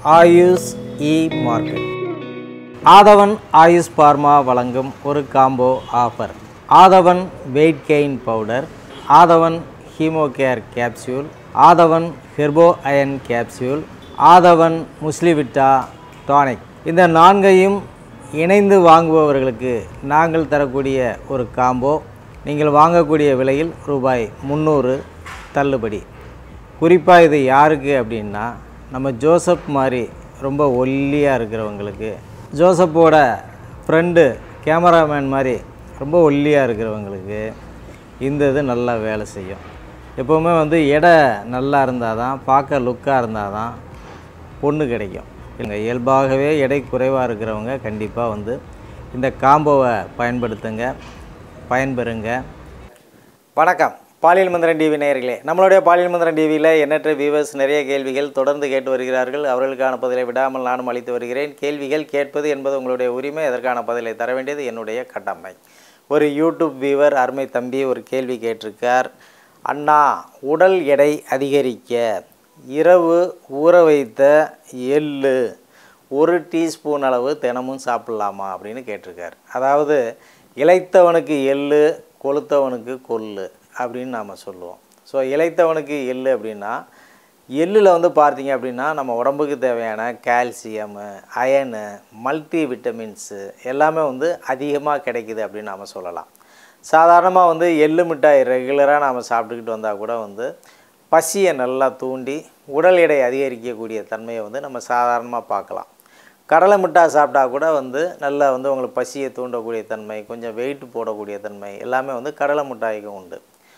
AYUSH e market Aadhavan Ayush pharma வழங்கும் ஒரு combo offer Aadhavan weight gain powder Aadhavan hemo care capsule Aadhavan herbo iron capsule Aadhavan முஸ்லிவிட்டா tonic இந்த நான்கையும் இணைந்து வாங்குபவர்களுக்கு நாங்கள் தரக்கூடிய ஒரு காம்போ நீங்கள் வாங்கக்கூடிய விலையில் ரூபாய் முந்நூறு தள்ளுபடி குறிப்பாக இது யாருக்கு அப்படின்னா நம்ம ஜோசப் மாதிரி ரொம்ப ஒல்லியாக இருக்கிறவங்களுக்கு ஜோசப்போட ஃப்ரெண்டு கேமராமேன் மாதிரி ரொம்ப ஒல்லியாக இருக்கிறவங்களுக்கு இந்த இது நல்லா வேலை செய்யும் எப்போவுமே வந்து எடை நல்லா இருந்தால் தான் பார்க்க லுக்காக இருந்தால் தான் பொண்ணு கிடைக்கும் இங்கே இயல்பாகவே எடை குறைவாக இருக்கிறவங்க கண்டிப்பாக வந்து இந்த காம்போவை பயன்படுத்துங்க பயன்பெறுங்க வணக்கம் பாலியல் மந்திரன் டிவி நேயர்களே நம்மளுடைய பாலியல் மந்திரன் டிவியில் எண்ணற்ற வியூவர்ஸ் நிறைய கேள்விகள் தொடர்ந்து கேட்டு வருகிறார்கள் அவர்களுக்கான பதிலை விடாமல் நானும் அளித்து வருகிறேன் கேள்விகள் கேட்பது என்பது உங்களுடைய உரிமை அதற்கான பதிலை தர வேண்டியது என்னுடைய கடமை ஒரு யூடியூப் வியூவர் அருமை தம்பி ஒரு கேள்வி கேட்டிருக்கார் அண்ணா உடல் எடை அதிகரிக்க இரவு ஊற வைத்த எள்ளு ஒரு டீஸ்பூன் அளவு தினமும் சாப்பிட்லாமா அப்படின்னு கேட்டிருக்கார் அதாவது இளைத்தவனுக்கு எள்ளு கொளுத்தவனுக்கு கொள்ளு அப்படின்னு நாம் சொல்லுவோம் ஸோ இளைத்தவனுக்கு எள்ளு அப்படின்னா எள்ளில் வந்து பார்த்தீங்க அப்படின்னா நம்ம உடம்புக்கு தேவையான கால்சியமு அயனு மல்டி விட்டமின்ஸு எல்லாமே வந்து அதிகமாக கிடைக்குது அப்படின்னு நாம் சொல்லலாம் சாதாரணமாக வந்து எள்ளு மிட்டாய் ரெகுலராக நாம் சாப்பிட்டுக்கிட்டு வந்தால் கூட வந்து பசியை நல்லா தூண்டி உடல் எடை அதிகரிக்கக்கூடிய தன்மையை வந்து நம்ம சாதாரணமாக பார்க்கலாம் கடலை மிட்டாய் சாப்பிட்டா கூட வந்து நல்லா வந்து உங்களுக்கு பசியை தூண்டக்கூடிய தன்மை கொஞ்சம் வெயிட் போடக்கூடிய தன்மை எல்லாமே வந்து கடலை மிட்டாய்க்கும் உண்டு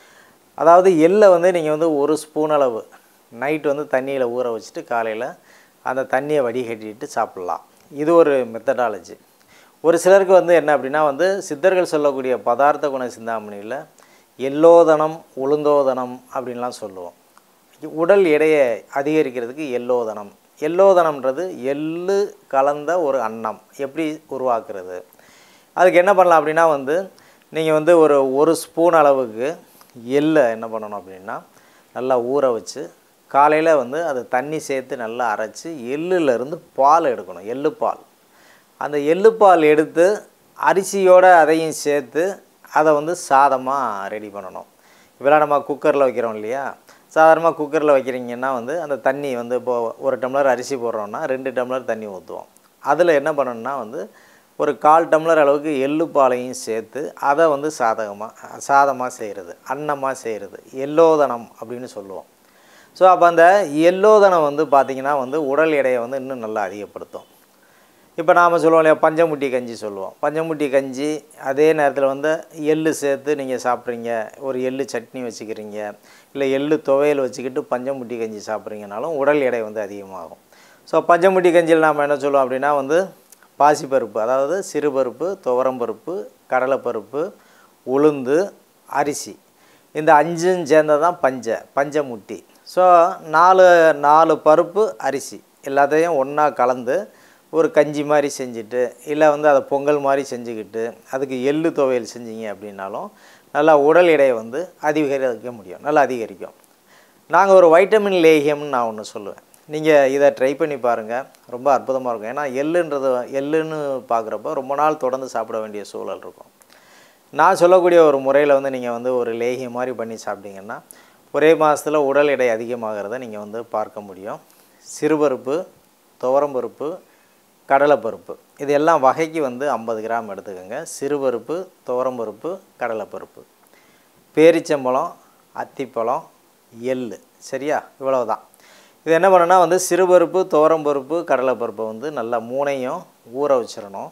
அதாவது எள்ளை வந்து நீங்கள் வந்து ஒரு ஸ்பூன் அளவு நைட் வந்து தண்ணியில் ஊற வச்சுட்டு காலையில் அந்த தண்ணியை வடிகட்டிட்டு சாப்பிட்லாம் இது ஒரு மெத்தடாலஜி ஒரு சிலருக்கு வந்து என்ன அப்படின்னா வந்து சித்தர்கள் சொல்லக்கூடிய பதார்த்த குண சிந்தாமணியில் எல்லோதனம் உளுந்தோதனம் அப்படின்லாம் சொல்லுவோம் உடல் எடையை அதிகரிக்கிறதுக்கு எல்லோதனம் எல்லோதனம்ன்றது எள்ளு கலந்த ஒரு அன்னம் எப்படி உருவாக்குறது அதுக்கு என்ன பண்ணலாம் அப்படின்னா வந்து நீங்கள் வந்து ஒரு ஒரு ஸ்பூன் அளவுக்கு எள்ளை என்ன பண்ணணும் அப்படின்னா நல்லா ஊற வச்சு காலையில் வந்து அதை தண்ணி சேர்த்து நல்லா அரைச்சி எள்ளுலேருந்து பால் எடுக்கணும் எள்ளு பால் அந்த எள்ளு பால் எடுத்து அரிசியோடு அதையும் சேர்த்து அதை வந்து சாதமாக ரெடி பண்ணணும் இப்போலாம் நம்ம குக்கரில் வைக்கிறோம் இல்லையா சாதாரணமாக குக்கரில் வைக்கிறீங்கன்னா வந்து அந்த தண்ணி வந்து இப்போது ஒரு டம்ளர் அரிசி போடுறோன்னா ரெண்டு டம்ளர் தண்ணி ஊற்றுவோம் அதில் என்ன பண்ணணும்னா வந்து ஒரு கால் டம்ளர் அளவுக்கு எள்ளு பாலையும் சேர்த்து அதை வந்து சாதகமாக சாதமாக செய்கிறது அன்னமாக செய்கிறது எல்லோதனம் அப்படின்னு சொல்லுவோம் ஸோ அப்போ அந்த எல்லோதனம் வந்து பார்த்திங்கன்னா வந்து உடல் எடையை வந்து இன்னும் நல்லா அதிகப்படுத்தும் இப்போ நாம் சொல்லுவோம் இல்லையா பஞ்சமுட்டி கஞ்சி சொல்லுவோம் பஞ்சமுட்டி கஞ்சி அதே நேரத்தில் வந்து எள்ளு சேர்த்து நீங்கள் சாப்பிட்றீங்க ஒரு எள்ளு சட்னி வச்சுக்கிறீங்க இல்லை எள்ளு துவையல் வச்சுக்கிட்டு பஞ்சமுட்டி கஞ்சி சாப்பிட்றீங்கனாலும் உடல் எடை வந்து அதிகமாகும் ஸோ பஞ்சமுட்டி கஞ்சியில் நாம் என்ன சொல்லுவோம் அப்படின்னா வந்து பாசிப்பருப்பு அதாவது சிறுபருப்பு துவரம்பருப்பு கடலைப்பருப்பு உளுந்து அரிசி இந்த அஞ்சும் சேர்ந்தது தான் பஞ்ச பஞ்சமுட்டி ஸோ நாலு நாலு பருப்பு அரிசி எல்லாத்தையும் ஒன்றா கலந்து ஒரு கஞ்சி மாதிரி செஞ்சுட்டு இல்லை வந்து அதை பொங்கல் மாதிரி செஞ்சுக்கிட்டு அதுக்கு எள்ளு துவையல் செஞ்சீங்க அப்படின்னாலும் நல்லா உடல் எடையை வந்து அதிகரிக்க முடியும் நல்லா அதிகரிக்கும் நாங்கள் ஒரு வைட்டமின் லேகியம்னு நான் ஒன்று சொல்லுவேன் நீங்கள் இதை ட்ரை பண்ணி பாருங்கள் ரொம்ப அற்புதமாக இருக்கும் ஏன்னா எள்ளுன்றது எள்ளுன்னு பார்க்குறப்ப ரொம்ப நாள் தொடர்ந்து சாப்பிட வேண்டிய சூழல் இருக்கும் நான் சொல்லக்கூடிய ஒரு முறையில் வந்து நீங்கள் வந்து ஒரு லேகியம் மாதிரி பண்ணி சாப்பிட்டீங்கன்னா ஒரே மாதத்தில் உடல் எடை அதிகமாகிறத நீங்கள் வந்து பார்க்க முடியும் சிறுபருப்பு துவரம்பருப்பு கடலைப்பருப்பு இது எல்லாம் வகைக்கு வந்து ஐம்பது கிராம் எடுத்துக்கோங்க சிறுபருப்பு துவரம்பருப்பு கடலைப்பருப்பு பேரிச்சம்பழம் அத்திப்பழம் எள் சரியா இவ்வளவுதான் இது என்ன பண்ணணும்னா வந்து சிறுபருப்பு துவரம்பருப்பு கடலைப்பருப்பை வந்து நல்லா மூணையும் ஊற வச்சிடணும்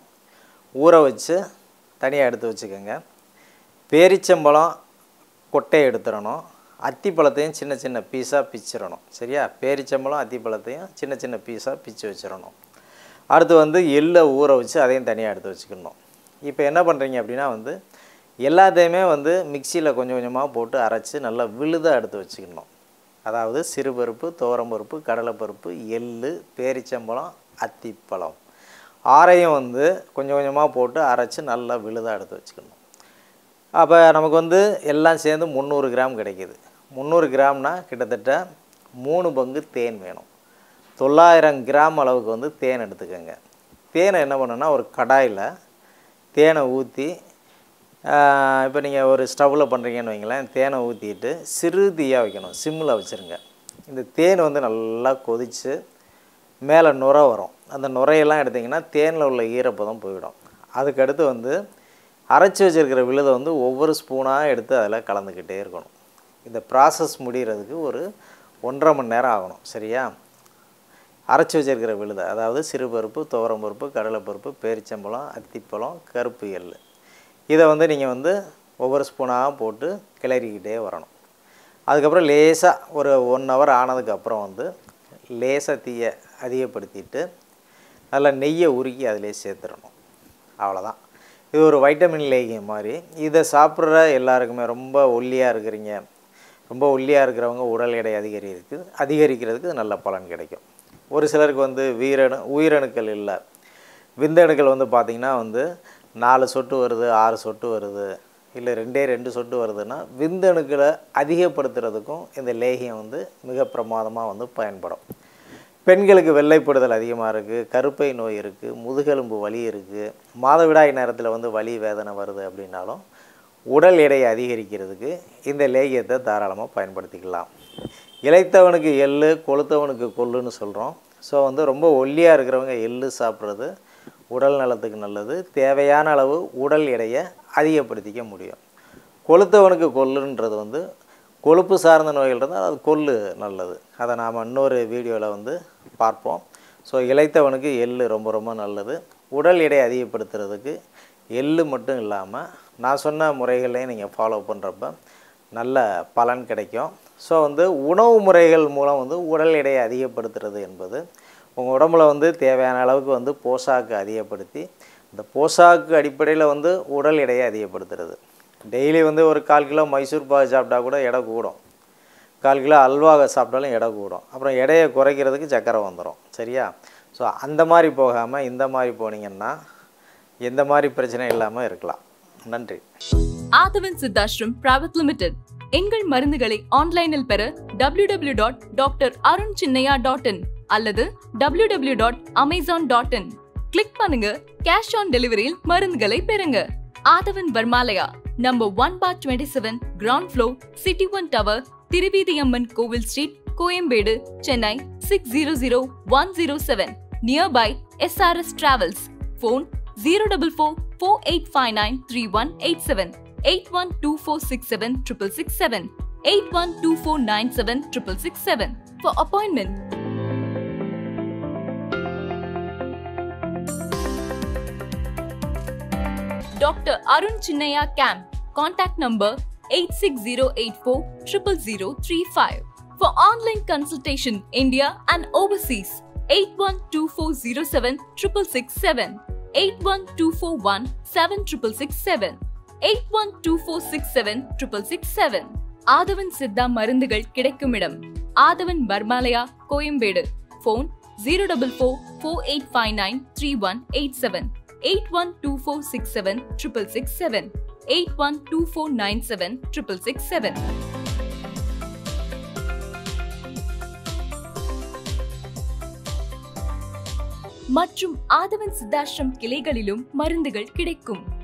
ஊற வச்சு தனியாக எடுத்து வச்சுக்கோங்க பேரிச்சம்பழம் கொட்டையை எடுத்துடணும் அத்திப்பழத்தையும் சின்ன சின்ன பீஸாக பிச்சிடணும் சரியா பேரிச்சம்பழம் அத்திப்பழத்தையும் சின்ன சின்ன பீஸாக பிச்சு வச்சிடணும் அடுத்து வந்து எள்ளை ஊற வச்சு அதையும் தனியாக எடுத்து வச்சுக்கணும் இப்போ என்ன பண்ணுறீங்க அப்படின்னா வந்து எல்லாத்தையுமே வந்து மிக்சியில் கொஞ்சம் கொஞ்சமாக போட்டு அரைச்சி நல்லா விழுதாக எடுத்து வச்சுக்கணும் அதாவது சிறுபருப்பு துவரம்பருப்பு கடலைப்பருப்பு எள்ளு பேரிச்சம்பழம் அத்திப்பழம் ஆறையும் வந்து கொஞ்சம் கொஞ்சமாக போட்டு அரைச்சி நல்லா விழுதாக எடுத்து வச்சுக்கணும் அப்போ நமக்கு வந்து எல்லாம் சேர்ந்து முந்நூறு கிராம் கிடைக்கிது முந்நூறு கிராம்னா கிட்டத்தட்ட மூணு பங்கு தேன் வேணும் தொள்ளாயிரம் கிராம் அளவுக்கு வந்து தேன் எடுத்துக்கோங்க தேனை என்ன பண்ணணும்னா ஒரு கடாயில் தேனை ஊற்றி இப்போ நீங்கள் ஒரு ஸ்டவ்வில் பண்ணுறீங்கன்னு வைங்களேன் தேனை ஊற்றிட்டு சிறு தீயாக வைக்கணும் சிம்மில் வச்சுருங்க இந்த தேன் வந்து நல்லா கொதித்து மேலே நுரை வரும் அந்த நுரையெல்லாம் எடுத்திங்கன்னா தேனில் உள்ள ஈரப்பதம் போயிடும் அதுக்கடுத்து வந்து அரைச்சி வச்சுருக்கிற விழுதை வந்து ஒவ்வொரு ஸ்பூனாக எடுத்து அதில் கலந்துக்கிட்டே இருக்கணும் இந்த ப்ராசஸ் முடிகிறதுக்கு ஒரு ஒன்றரை மணி நேரம் ஆகணும் சரியா அரைச்சி வச்சிருக்கிற விழுதை அதாவது சிறுபருப்பு துவரம்பருப்பு கடலைப்பருப்பு பேரிச்சம்பழம் அத்திப்பழம் கருப்பு எள் இதை வந்து நீங்கள் வந்து ஒவ்வொரு ஸ்பூனாக போட்டு கிளறிக்கிட்டே வரணும் அதுக்கப்புறம் லேசாக ஒரு ஒன் ஹவர் ஆனதுக்கப்புறம் வந்து லேசாக தீயை அதிகப்படுத்திட்டு நல்லா நெய்யை உருக்கி அதிலே சேர்த்துடணும் அவ்வளோதான் இது ஒரு வைட்டமின் லேகியம் மாதிரி இதை சாப்பிட்ற எல்லாருக்குமே ரொம்ப ஒல்லியாக இருக்கிறீங்க ரொம்ப ஒல்லியாக இருக்கிறவங்க உடல் எடை அதிகரிக்கு அதிகரிக்கிறதுக்கு நல்ல பலன் கிடைக்கும் ஒரு சிலருக்கு வந்து வீரணு உயிரணுக்கள் இல்லை விந்தணுக்கள் வந்து பார்த்திங்கன்னா வந்து நாலு சொட்டு வருது ஆறு சொட்டு வருது இல்லை ரெண்டே ரெண்டு சொட்டு வருதுன்னா விந்தணுக்களை அதிகப்படுத்துறதுக்கும் இந்த லேகியம் வந்து மிக பிரமாதமாக வந்து பயன்படும் பெண்களுக்கு வெள்ளைப்படுதல் அதிகமாக இருக்குது கருப்பை நோய் இருக்குது முதுகெலும்பு வலி இருக்குது மாதவிடாய் நேரத்தில் வந்து வலி வேதனை வருது அப்படின்னாலும் உடல் எடையை அதிகரிக்கிறதுக்கு இந்த லேகியத்தை தாராளமாக பயன்படுத்திக்கலாம் இளைத்தவனுக்கு எள்ளு கொளுத்தவனுக்கு கொள்ளுன்னு சொல்கிறோம் ஸோ வந்து ரொம்ப ஒல்லியாக இருக்கிறவங்க எள்ளு சாப்பிட்றது உடல் நலத்துக்கு நல்லது தேவையான அளவு உடல் எடையை அதிகப்படுத்திக்க முடியும் கொளுத்தவனுக்கு கொள்ளுன்றது வந்து கொழுப்பு சார்ந்த நோய்கள் இருந்தால் அது கொள்ளு நல்லது அதை நாம் இன்னொரு வீடியோவில் வந்து பார்ப்போம் ஸோ இளைத்தவனுக்கு எள்ளு ரொம்ப ரொம்ப நல்லது உடல் எடை அதிகப்படுத்துறதுக்கு எள்ளு மட்டும் இல்லாமல் நான் சொன்ன முறைகளையும் நீங்கள் ஃபாலோ பண்ணுறப்ப நல்ல பலன் கிடைக்கும் ஸோ வந்து உணவு முறைகள் மூலம் வந்து உடல் எடையை அதிகப்படுத்துறது என்பது உங்கள் உடம்புல வந்து தேவையான அளவுக்கு வந்து போஷாக்கு அதிகப்படுத்தி இந்த போஷாக்கு அடிப்படையில் வந்து உடல் எடையை அதிகப்படுத்துறது டெய்லி வந்து ஒரு கால் கிலோ மைசூர் பாகு சாப்பிட்டா கூட எடை கூடும் கால் கிலோ அல்வா சாப்பிட்டாலும் எடை கூடும் அப்புறம் எடையை குறைக்கிறதுக்கு சக்கரை வந்துடும் சரியா ஸோ அந்த மாதிரி போகாமல் இந்த மாதிரி போனீங்கன்னா எந்த மாதிரி பிரச்சனை இல்லாமல் இருக்கலாம் நன்றி ஆதவன் சித்தாஷ்ரம் பிரைவேட் லிமிடெட் எங்கள் மருந்துகளை ஆன்லைனில் பெற W W dot doctor Arun Chinnaya dot in அல்லது W W dot Amazon dot in click பண்ணுங்க கேஷ் ஆன் டெலிவரியில் மருந்துகளை பெறுங்க Aadhavan Varmalaya number one four twenty seven ground floor city one tower Thiruveethiamman கோவில் street Koyambedu Chennai six zero zero one zero seven nearby SRS travels phone zero double four four eight five nine three one eight seven eight one two four six seven triple six seven eight one two four nine seven triple six seven for appointment Dr. Arun Chinnaya Camp. Contact number 86084 00035. For online consultation, India and overseas, 812407 667, 81241 7667, 812467 667. Aadhavan Siddha மருந்துகள் கிடைக்கும் இடம் Aadhavan Varmalaya Koyambedu phone zero double four four eight five nine three one eight seven eight one two four six seven triple six seven eight one two four nine seven triple six seven மற்றும் ஆதவன் சித்தாஷ்ரம் கிளைகளிலும் மருந்துகள் கிடைக்கும்